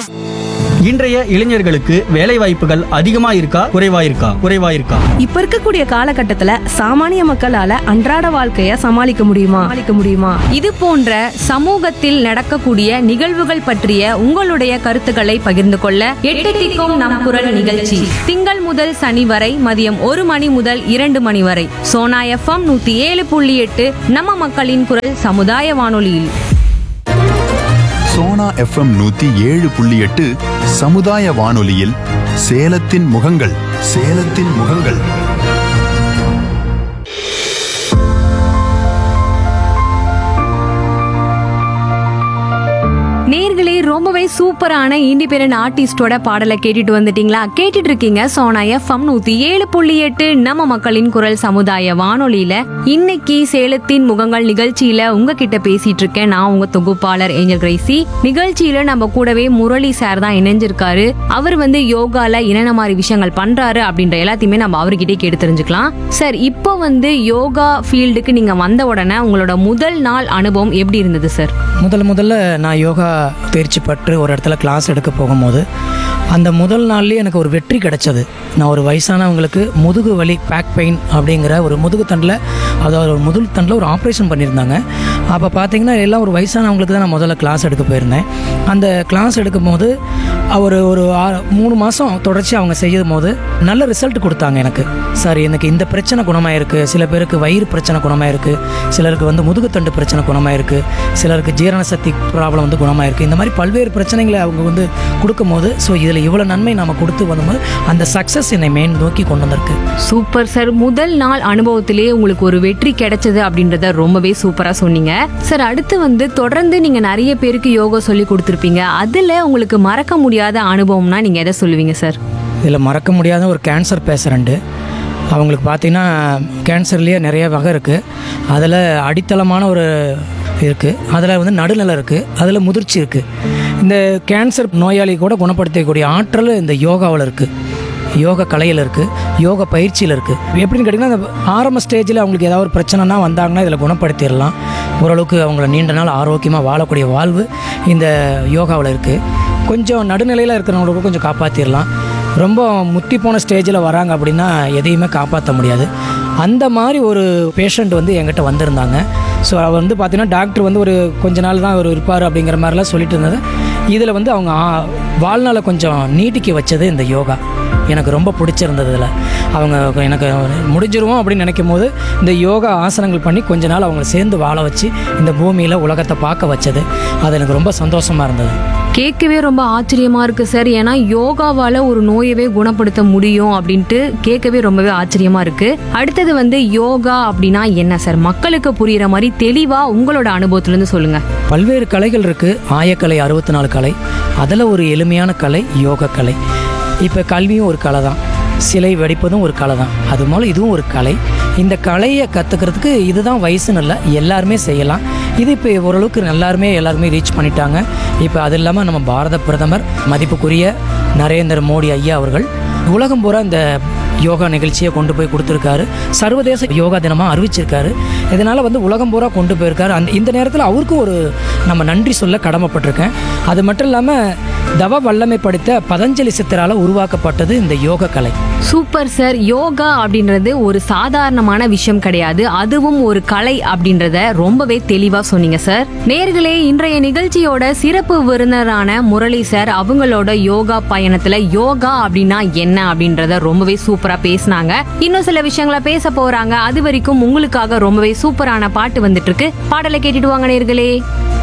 இன்றைய இளைஞர்களுக்கு வேலை வாய்ப்புகள் அதிகமா இருக்கா குறைவா இருக்கா குறைவா இருக்கா இப்ப இருக்கக்கூடிய காலகட்டத்துல சாமானிய மக்களால அன்றாட வாழ்க்கைய சமாளிக்க முடியுமா சமாளிக்க முடியுமா இது போன்ற சமூகத்தில் நடக்கக்கூடிய நிகழ்வுகள் பற்றிய உங்களுடைய கருத்துக்களை பகிர்ந்து கொள்ள எட்டு திக்கும் நம் குரல் நிகழ்ச்சி திங்கள் முதல் சனி வரை மதியம் ஒரு மணி முதல் இரண்டு மணி வரை சோனா எஃப்எம் நூத்தி ஏழு புள்ளி எட்டு நம்ம மக்களின் குரல் சமுதாய வானொலியில் சோனா எஃப்எம் நூத்தி ஏழு புள்ளி எட்டு சமுதாய வானொலியில் சேலத்தின் முகங்கள் சேலத்தின் முகங்கள் நேர்களே ரொம்பவே சூப்பரான இண்டிபெண்டன்ட் ஆர்டிஸ்டோட பாடலை கேட்டுட்டு வந்துட்டீங்களா கேட்டுட்டு இருக்கீங்க சோனா எஃப்எம் நூத்தி ஏழு புள்ளி எட்டு நம்ம மக்களின் குரல் சமுதாய வானொலியில இன்னைக்கு சேலத்தின் முகங்கள் நிகழ்ச்சியில உங்ககிட்ட பேசிட்டு இருக்கேன் நான் உங்க தொகுப்பாளர் ஏஞ்சல் கிரேசி நிகழ்ச்சியில நம்ம கூடவே முரளி சார் தான் இணைஞ்சிருக்காரு அவர் வந்து யோகால என்னென்ன மாதிரி விஷயங்கள் பண்றாரு அப்படின்ற எல்லாத்தையுமே நம்ம அவர்கிட்டயே கேட்டு தெரிஞ்சுக்கலாம் சார் இப்போ வந்து யோகா ஃபீல்டுக்கு நீங்க வந்த உடனே உங்களோட முதல் நாள் அனுபவம் எப்படி இருந்தது சார் முதல்ல முதல்ல நான் யோகா தேர்ச்சி பற்று ஒரு இடத்துல கிளாஸ் எடுக்க போகும்போது அந்த முதல் நாள்லேயே எனக்கு ஒரு வெற்றி கிடைச்சது நான் ஒரு வயசானவங்களுக்கு முதுகு வலி பேக் பெயின் அப்படிங்கிற ஒரு முதுகு தண்டில் அதாவது ஒரு முதுகு தண்டில் ஒரு ஆப்ரேஷன் பண்ணியிருந்தாங்க அப்போ பார்த்தீங்கன்னா எல்லாம் ஒரு வயசானவங்களுக்கு தான் நான் முதல்ல கிளாஸ் எடுக்க போயிருந்தேன் அந்த கிளாஸ் எடுக்கும் போது ஒரு ஒரு ஆறு- மூணு மாதம் தொடர்ச்சி அவங்க செய்யும் போது நல்ல ரிசல்ட் கொடுத்தாங்க எனக்கு சார் எனக்கு இந்த பிரச்சனை குணமாயிருக்கு சில பேருக்கு வயிறு பிரச்சனை குணமாயிருக்கு சிலருக்கு வந்து முதுகுத்தண்டு பிரச்சனை குணமாயிருக்கு சிலருக்கு ஜீரண சக்தி ப்ராப்ளம் வந்து குணமாயிருக்கு இந்த மாதிரி பல்வேறு பிரச்சனைகளை அவங்க வந்து கொடுக்கும்போது ஸோ இதில் இவ்வளோ நன்மை நம்ம கொடுத்து வரும்போது அந்த சக்ஸஸ் என்னை மேன் நோக்கி கொண்டு வந்திருக்கு சூப்பர் சார் முதல் நாள் அனுபவத்திலேயே உங்களுக்கு ஒரு வெற்றி கிடைச்சது அப்படின்றத ரொம்பவே சூப்பரா சொன்னீங்க சார் அடுத்து வந்து தொடர்ந்து நீங்க நிறைய பேருக்கு யோகா சொல்லி கொடுத்துருப்பீங்க அதுல உங்களுக்கு மறக்க முடியாத அனுபவம்னா நீங்க எதை சொல்லுவீங்க சார் இதில் மறக்க முடியாத ஒரு கேன்சர் பேஷண்ட்டு அவங்களுக்கு பார்த்தீங்கன்னா கேன்சர்லேயே நிறைய வகை இருக்குது அதில் அடித்தளமான ஒரு இருக்குது அதில் வந்து நடுநிலை இருக்குது அதில் முதிர்ச்சி இருக்குது இந்த கேன்சர் நோயாளி கூட குணப்படுத்தக்கூடிய ஆற்றல் இந்த யோகாவில் இருக்குது யோக கலையில் இருக்குது யோக பயிற்சியில் இருக்குது எப்படின்னு கேட்டிங்கன்னா அந்த ஆரம்ப ஸ்டேஜில் அவங்களுக்கு ஏதாவது ஒரு பிரச்சனைனா வந்தாங்கன்னா இதில் குணப்படுத்திடலாம் ஓரளவுக்கு அவங்கள நீண்ட நாள் ஆரோக்கியமாக வாழக்கூடிய வாழ்வு இந்த யோகாவில் இருக்குது கொஞ்சம் நடுநிலையில் இருக்கிறவங்களுக்கு கொஞ்சம் காப்பாற்றிடலாம் ரொம்ப முத்தி போன ஸ்டேஜில் வராங்க அப்படின்னா எதையுமே காப்பாற்ற முடியாது அந்த மாதிரி ஒரு பேஷண்ட் வந்து என்கிட்ட வந்திருந்தாங்க ஸோ அவர் வந்து பார்த்தீங்கன்னா டாக்டர் வந்து ஒரு கொஞ்ச நாள் தான் அவர் இருப்பார் அப்படிங்கிற மாதிரிலாம் சொல்லிட்டு இருந்தது இதில் வந்து அவங்க ஆ- வாழ்நாளை கொஞ்சம் நீட்டிக்க வச்சது இந்த யோகா எனக்கு ரொம்ப பிடிச்சிருந்தது இதில் அவங்க எனக்கு முடிஞ்சிருவோம் அப்படின்னு நினைக்கும் போது இந்த யோகா ஆசனங்கள் பண்ணி கொஞ்ச நாள் அவங்கள சேர்ந்து வாழ வச்சு இந்த பூமியில் உலகத்தை பார்க்க வச்சது அது எனக்கு ரொம்ப சந்தோஷமாக இருந்தது கேட்கவே ரொம்ப ஆச்சரியமா இருக்கு சார் ஏன்னா யோகாவால ஒரு நோயவே குணப்படுத்த முடியும் அப்படின்ட்டு கேட்கவே ரொம்பவே ஆச்சரியமா இருக்கு அடுத்தது வந்து யோகா அப்படின்னா என்ன சார் மக்களுக்கு புரியுற மாதிரி தெளிவா உங்களோட அனுபவத்துல இருந்து சொல்லுங்க பல்வேறு கலைகள் இருக்குது ஆயக்கலை அறுபத்தி நாலு கலை அதில் ஒரு எளிமையான கலை யோக கலை இப்போ கல்வியும் ஒரு கலை தான் சிலை வெடிப்பதும் ஒரு கலை தான் அது போல் இதுவும் ஒரு கலை இந்த கலையை கற்றுக்கிறதுக்கு இதுதான் வயசுன்னு இல்லை எல்லாருமே செய்யலாம் இது இப்போ ஓரளவுக்கு எல்லாருமே எல்லாருமே ரீச் பண்ணிட்டாங்க இப்போ அது இல்லாமல் நம்ம பாரத பிரதமர் மதிப்புக்குரிய நரேந்திர மோடி ஐயா அவர்கள் உலகம் பூரா இந்த யோகா நிகழ்ச்சியை கொண்டு போய் கொடுத்துருக்காரு சர்வதேச யோகா தினமாக அறிவிச்சிருக்காரு இதனால் வந்து உலகம் பூரா கொண்டு போயிருக்காரு அந்த இந்த நேரத்தில் அவருக்கும் ஒரு நம்ம நன்றி சொல்ல கடமைப்பட்டிருக்கேன் அது மட்டும் இல்லாமல் தவ வல்லமை படைத்த பதஞ்சலி சித்தரால் உருவாக்கப்பட்டது இந்த யோக கலை சூப்பர் சார் யோகா அப்படின்றது ஒரு சாதாரணமான விஷயம் கிடையாது அதுவும் ஒரு கலை அப்படின்றத ரொம்பவே தெளிவா சொன்னீங்க சார் நேர்களே இன்றைய நிகழ்ச்சியோட சிறப்பு விருந்தினரான முரளி சார் அவங்களோட யோகா பயணத்துல யோகா அப்படின்னா என்ன அப்படின்றத ரொம்பவே சூப்பரா பேசினாங்க இன்னும் சில விஷயங்களை பேச போறாங்க அது வரைக்கும் உங்களுக்காக ரொம்பவே சூப்பரான பாட்டு வந்துட்டு இருக்கு பாடலை கேட்டுட்டு வாங்க நேர்களே